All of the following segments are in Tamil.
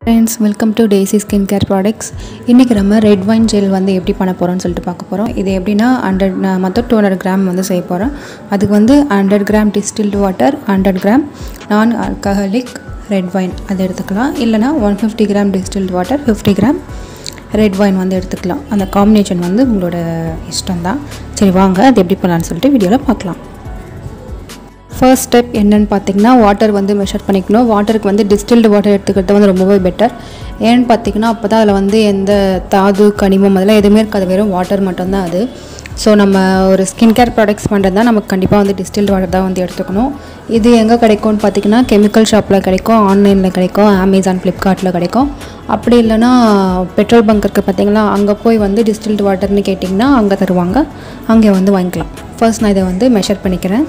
friends welcome to Daisy skin care products இன்றைக்கி நம்ம ரெட் வைன் ஜெல் வந்து எப்படி பண்ண போகிறோம்னு சொல்லிட்டு பார்க்க போகிறோம் இது எப்படின்னா ஹண்ட்ரட் மொத்தம் டூ ஹண்ட்ரட் கிராம் வந்து செய்ய போகிறோம் அதுக்கு வந்து hundred gram distilled water hundred gram non alcoholic red wine அது எடுத்துக்கலாம் இல்லைனா one fifty gram distilled water fifty gram red wine வந்து எடுத்துக்கலாம் அந்த காம்பினேஷன் வந்து உங்களோட இஷ்டம் தான் சரி வாங்க அது எப்படி பண்ணலான்னு சொல்லிட்டு வீடியோவில் பார்க்கலாம் ஃபர்ஸ்ட் ஸ்டெப் என்னன்னு பார்த்தீங்கன்னா வாட்டர் வந்து மெஷர் பண்ணிக்கணும் வாட்டருக்கு வந்து டிஸ்டில்டு வாட்டர் எடுத்துக்கிறது வந்து ரொம்பவே பெட்டர் ஏன்னு பார்த்தீங்கன்னா அப்போ தான் அதில் வந்து எந்த தாது கனிமம் அதெல்லாம் எதுவுமே இருக்காது வெறும் வாட்டர் மட்டும்தான் அது ஸோ நம்ம ஒரு ஸ்கின் கேர் ப்ராடக்ட்ஸ் பண்ணுறது தான் நமக்கு கண்டிப்பாக வந்து டிஸ்டில்டு வாட்டர் தான் வந்து எடுத்துக்கணும் இது எங்கே கிடைக்கும்னு பார்த்தீங்கன்னா கெமிக்கல் ஷாப்பில் கிடைக்கும் ஆன்லைனில் கிடைக்கும் அமேசான் ஃப்ளிப்கார்ட்டில் கிடைக்கும் அப்படி இல்லைன்னா பெட்ரோல் பங்க் இருக்குது பார்த்தீங்களா அங்கே போய் வந்து டிஸ்டில்டு வாட்டர்னு கேட்டிங்கன்னா அங்கே தருவாங்க அங்கே வந்து வாங்கிக்கலாம் ஃபர்ஸ்ட் நான் இதை வந்து மெஷர் பண்ணிக்கிறேன்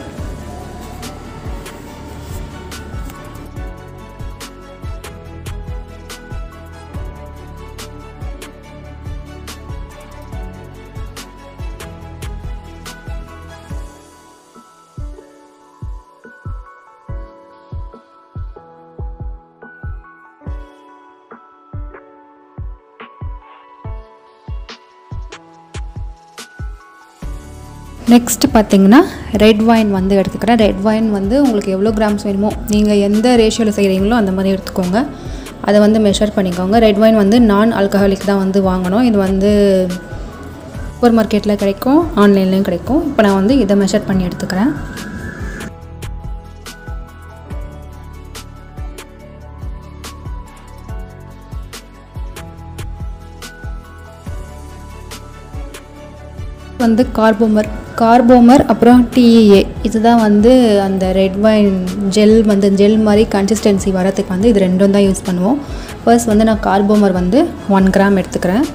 நெக்ஸ்ட்டு பார்த்தீங்கன்னா ரெட் வைன் வந்து எடுத்துக்கிறேன் ரெட் வைன் வந்து உங்களுக்கு எவ்வளோ கிராம்ஸ் வேணுமோ நீங்கள் எந்த ரேஷியோவில் செய்கிறீங்களோ அந்த மாதிரி எடுத்துக்கோங்க அதை வந்து மெஷர் பண்ணிக்கோங்க ரெட் வைன் வந்து நான் ஆல்கஹாலிக் தான் வந்து வாங்கணும் இது வந்து சூப்பர் மார்க்கெட்டில் கிடைக்கும் ஆன்லைன்லேயும் கிடைக்கும் இப்போ நான் வந்து இதை மெஷர் பண்ணி எடுத்துக்கிறேன் வந்து கார்போமர் கார்போமர் அப்புறம் டிஏ இதுதான் வந்து அந்த ரெட் வைன் ஜெல் வந்து ஜெல் மாதிரி கன்சிஸ்டன்சி வரதுக்கு வந்து இது ரெண்டும் தான் யூஸ் பண்ணுவோம் ஃபர்ஸ்ட் வந்து நான் கார்போமர் வந்து ஒன் கிராம் எடுத்துக்கிறேன்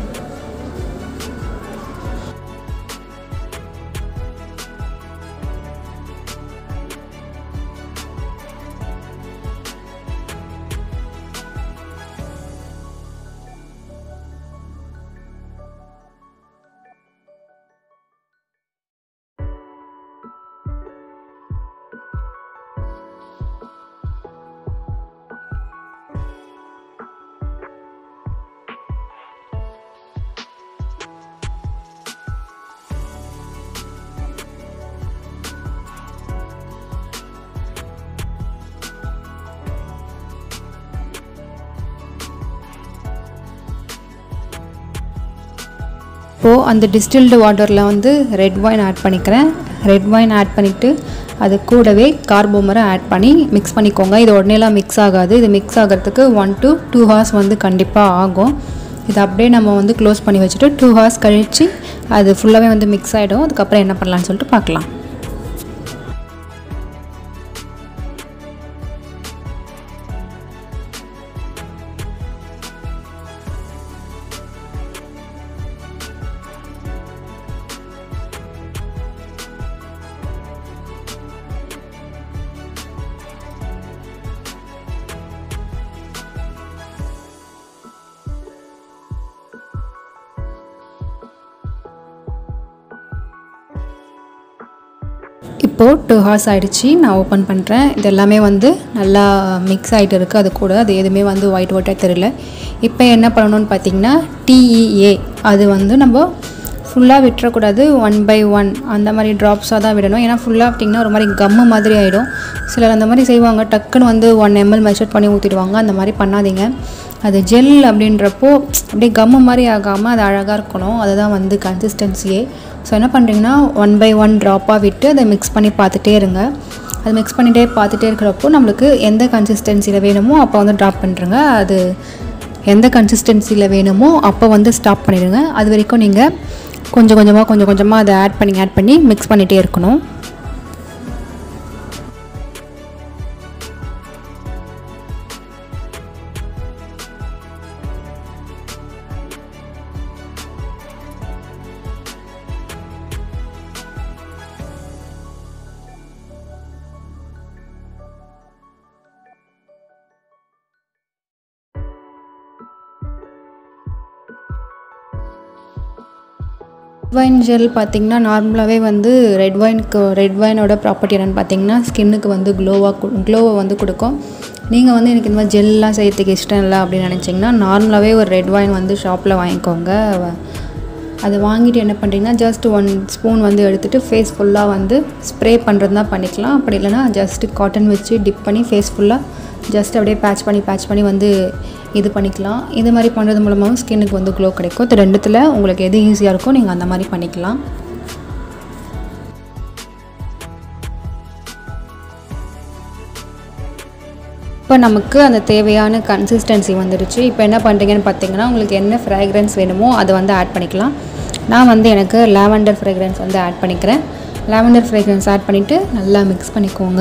இப்போது அந்த டிஸ்டில்டு வாட்டரில் வந்து ரெட் வைன் ஆட் பண்ணிக்கிறேன் ரெட் வைன் ஆட் பண்ணிவிட்டு அது கூடவே கார்போமரை ஆட் பண்ணி மிக்ஸ் பண்ணிக்கோங்க இது உடனேலாம் மிக்ஸ் ஆகாது இது மிக்ஸ் ஆகிறதுக்கு ஒன் டு டூ ஹவர்ஸ் வந்து கண்டிப்பாக ஆகும் இது அப்படியே நம்ம வந்து க்ளோஸ் பண்ணி வச்சுட்டு டூ ஹவர்ஸ் கழித்து அது ஃபுல்லாகவே வந்து மிக்ஸ் ஆகிடும் அதுக்கப்புறம் என்ன பண்ணலான்னு சொல்லிட்டு பார்க்கலாம் இப்போது டூ ஹார்ஸ் ஆகிடுச்சு நான் ஓப்பன் பண்ணுறேன் இது எல்லாமே வந்து நல்லா மிக்ஸ் ஆகிட்டு இருக்குது அது கூட அது எதுவுமே வந்து ஒயிட் ஒயிட்டாக தெரியல இப்போ என்ன பண்ணணும்னு பார்த்தீங்கன்னா டிஇஏ அது வந்து நம்ம ஃபுல்லாக விட்டுறக்கூடாது ஒன் பை ஒன் அந்த மாதிரி ட்ராப்ஸாக தான் விடணும் ஏன்னா ஃபுல்லாக விட்டிங்கன்னா ஒரு மாதிரி கம்மு மாதிரி ஆகிடும் சிலர் அந்த மாதிரி செய்வாங்க டக்குன்னு வந்து ஒன் எம்எல் மெஷர் பண்ணி ஊற்றிடுவாங்க அந்த மாதிரி பண்ணாதீங்க அது ஜெல் அப்படின்றப்போ அப்படியே கம்மு மாதிரி ஆகாமல் அது அழகாக இருக்கணும் அதுதான் வந்து கன்சிஸ்டன்சியே ஸோ என்ன பண்ணுறீங்கன்னா ஒன் பை ஒன் ட்ராப்பாக விட்டு அதை மிக்ஸ் பண்ணி பார்த்துட்டே இருங்க அது மிக்ஸ் பண்ணிகிட்டே பார்த்துட்டே இருக்கிறப்போ நம்மளுக்கு எந்த கன்சிஸ்டன்சியில் வேணுமோ அப்போ வந்து ட்ராப் பண்ணுறங்க அது எந்த கன்சிஸ்டன்சியில் வேணுமோ அப்போ வந்து ஸ்டாப் பண்ணிடுங்க அது வரைக்கும் நீங்கள் கொஞ்சம் கொஞ்சமாக கொஞ்சம் கொஞ்சமாக அதை ஆட் பண்ணி ஆட் பண்ணி மிக்ஸ் பண்ணிகிட்டே இருக்கணும் வைன் ஜெல் பார்த்திங்கன்னா நார்மலாகவே வந்து ரெட் வைனுக்கு ரெட் வைனோட ப்ராப்பர்ட்டி என்னென்னு பார்த்தீங்கன்னா ஸ்கின்னுக்கு வந்து க்ளோவாக க்ளோவை வந்து கொடுக்கும் நீங்கள் வந்து எனக்கு இந்த மாதிரி ஜெல்லாம் செய்யறதுக்கு இஷ்டம் இல்லை அப்படின்னு நினச்சிங்கன்னா நார்மலாகவே ஒரு ரெட் வைன் வந்து ஷாப்பில் வாங்கிக்கோங்க அதை வாங்கிட்டு என்ன பண்ணுறீங்கன்னா ஜஸ்ட் ஒன் ஸ்பூன் வந்து எடுத்துகிட்டு ஃபேஸ் ஃபுல்லாக வந்து ஸ்ப்ரே பண்ணுறது தான் பண்ணிக்கலாம் அப்படி இல்லைனா ஜஸ்ட்டு காட்டன் வச்சு டிப் பண்ணி ஃபேஸ் ஃபுல்லாக ஜஸ்ட் அப்படியே பேட்ச் பண்ணி பேட்ச் பண்ணி வந்து இது பண்ணிக்கலாம் இது மாதிரி பண்ணுறது மூலமாகவும் ஸ்கின்னுக்கு வந்து க்ளோ கிடைக்கும் இது ரெண்டுத்தில் உங்களுக்கு எது ஈஸியாக இருக்கோ நீங்கள் அந்த மாதிரி பண்ணிக்கலாம் இப்போ நமக்கு அந்த தேவையான கன்சிஸ்டன்சி வந்துடுச்சு இப்போ என்ன பண்ணுறீங்கன்னு பார்த்தீங்கன்னா உங்களுக்கு என்ன ஃப்ராக்ரன்ஸ் வேணுமோ அதை வந்து ஆட் பண்ணிக்கலாம் நான் வந்து எனக்கு லாவெண்டர் ஃப்ராக்ரன்ஸ் வந்து ஆட் பண்ணிக்கிறேன் லாவெண்டர் ஃப்ராக்ரன்ஸ் ஆட் பண்ணிவிட்டு நல்லா மிக்ஸ் பண்ணிக்கோங்க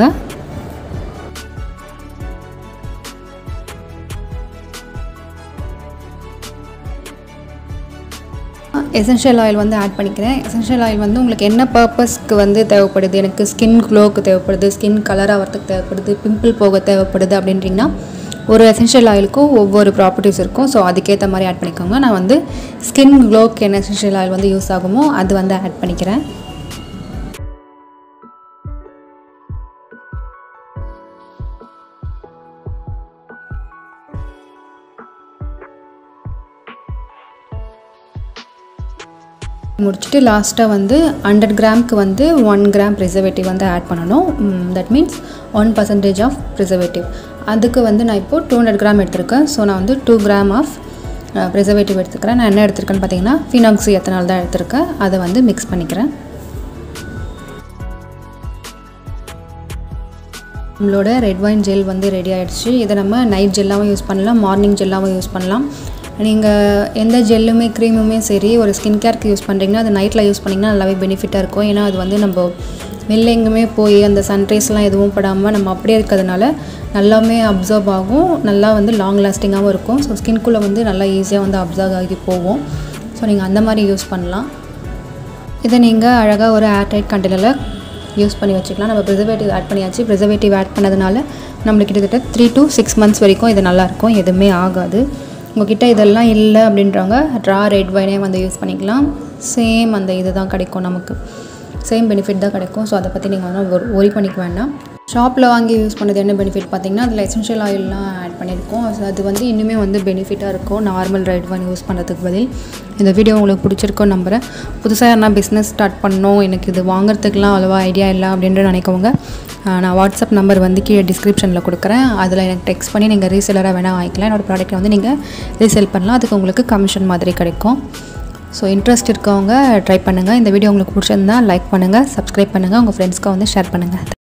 எசென்ஷியல் ஆயில் வந்து ஆட் பண்ணிக்கிறேன் எசென்ஷியல் ஆயில் வந்து உங்களுக்கு என்ன பர்பஸ்க்கு வந்து தேவைப்படுது எனக்கு ஸ்கின் க்ளோவுக்கு தேவைப்படுது ஸ்கின் கலர் ஆகிறதுக்கு தேவைப்படுது பிம்பிள் போக தேவைப்படுது அப்படின்ட்டிங்கன்னா ஒரு எசென்ஷியல் ஆயிலுக்கும் ஒவ்வொரு ப்ராப்பர்ட்டிஸ் இருக்கும் ஸோ அதுக்கேற்ற மாதிரி ஆட் பண்ணிக்கோங்க நான் வந்து ஸ்கின் க்ளோக்கு என்ன எசென்ஷியல் ஆயில் வந்து யூஸ் ஆகுமோ அது வந்து ஆட் பண்ணிக்கிறேன் முடிச்சுட்டு லாஸ்ட்டாக வந்து ஹண்ட்ரட் கிராம்க்கு வந்து ஒன் கிராம் ப்ரிசர்வேட்டிவ் வந்து ஆட் பண்ணணும் that means one percentage of preservative அதுக்கு வந்து நான் இப்போது டூ ஹண்ட்ரட் கிராம் எடுத்திருக்கேன் ஸோ நான் வந்து டூ கிராம் ஆஃப் ப்ரிசர்வேட்டிவ் எடுத்துக்கிறேன் நான் என்ன எடுத்திருக்கேன்னு பார்த்தீங்கன்னா ஃபினாக்ஸி எத்தனால் தான் எடுத்திருக்கேன் அதை வந்து மிக்ஸ் பண்ணிக்கிறேன் நம்மளோட ரெட் வைன் ஜெல் வந்து ரெடி ஆகிடுச்சு இதை நம்ம நைட் ஜெல்லாகவும் யூஸ் பண்ணலாம் மார்னிங் ஜெல்லாகவும் யூஸ் பண்ணலாம் நீங்கள் எந்த ஜெல்லுமே க்ரீமுமே சரி ஒரு ஸ்கின் கேருக்கு யூஸ் பண்ணுறீங்கன்னா அது நைட்டில் யூஸ் பண்ணிங்கன்னா நல்லாவே பெனிஃபிட்டாக இருக்கும் ஏன்னா அது வந்து நம்ம வெளில எங்கேயுமே போய் அந்த சன்ரைஸ்லாம் எதுவும் படாமல் நம்ம அப்படியே இருக்கிறதுனால நல்லாமே அப்சர்வ் ஆகும் நல்லா வந்து லாங் லாஸ்டிங்காகவும் இருக்கும் ஸோ ஸ்கின்குள்ளே வந்து நல்லா ஈஸியாக வந்து அப்சர்வ் ஆகி போகும் ஸோ நீங்கள் அந்த மாதிரி யூஸ் பண்ணலாம் இதை நீங்கள் அழகாக ஒரு ஏர்டைட் கண்டெய்னரில் யூஸ் பண்ணி வச்சுக்கலாம் நம்ம ப்ரிசர்வேட்டிவ் ஆட் பண்ணியாச்சு ப்ரிசர்வேட்டிவ் ஆட் பண்ணதுனால நம்மளுக்கு கிட்டத்தட்ட த்ரீ டு சிக்ஸ் மந்த்ஸ் வரைக்கும் இது நல்லாயிருக்கும் எதுவுமே ஆகாது உங்ககிட்ட இதெல்லாம் இல்லை அப்படின்றவங்க ரா ரெட் வைனே வந்து யூஸ் பண்ணிக்கலாம் சேம் அந்த இது தான் கிடைக்கும் நமக்கு சேம் பெனிஃபிட் தான் கிடைக்கும் ஸோ அதை பற்றி நீங்கள் வந்து ஒரி பண்ணிக்க வேண்டாம் ஷாப்பில் வாங்கி யூஸ் பண்ணது என்ன பெனிஃபிட் பார்த்தீங்கன்னா அதில் எசென்ஷியல் ஆயிலெலாம் ஆட் பண்ணியிருக்கோம் ஸோ அது வந்து இன்னுமே வந்து பெனிஃபிட்டாக இருக்கும் நார்மல் ரெட் வைன் யூஸ் பண்ணுறதுக்கு பதில் இந்த வீடியோ உங்களுக்கு பிடிச்சிருக்கோன்னு நம்புகிறேன் புதுசாக யாருனா பிஸ்னஸ் ஸ்டார்ட் பண்ணணும் எனக்கு இது வாங்குறதுக்குலாம் அவ்வளோவா ஐடியா இல்லை அப்படின்ற நினைக்கவங்க நான் வாட்ஸ்அப் நம்பர் வந்து கீழே டிஸ்கிரிப்ஷனில் கொடுக்குறேன் அதில் எனக்கு டெக்ஸ்ட் பண்ணி நீங்கள் ரீசெலராக வேணால் வாங்கிக்கலாம் என்னோடய ப்ராடக்ட்டை வந்து நீங்கள் ரீசேல் பண்ணலாம் அதுக்கு உங்களுக்கு கமிஷன் மாதிரி கிடைக்கும் ஸோ இன்ட்ரெஸ்ட் இருக்கவங்க ட்ரை பண்ணுங்கள் இந்த வீடியோ உங்களுக்கு பிடிச்சிருந்தா லைக் பண்ணுங்கள் சப்ஸ்கிரைப் பண்ணுங்கள் உங்கள் ஃப்ரெண்ட்ஸ்க்கு வந்து ஷேர் பண்ணுங்கள்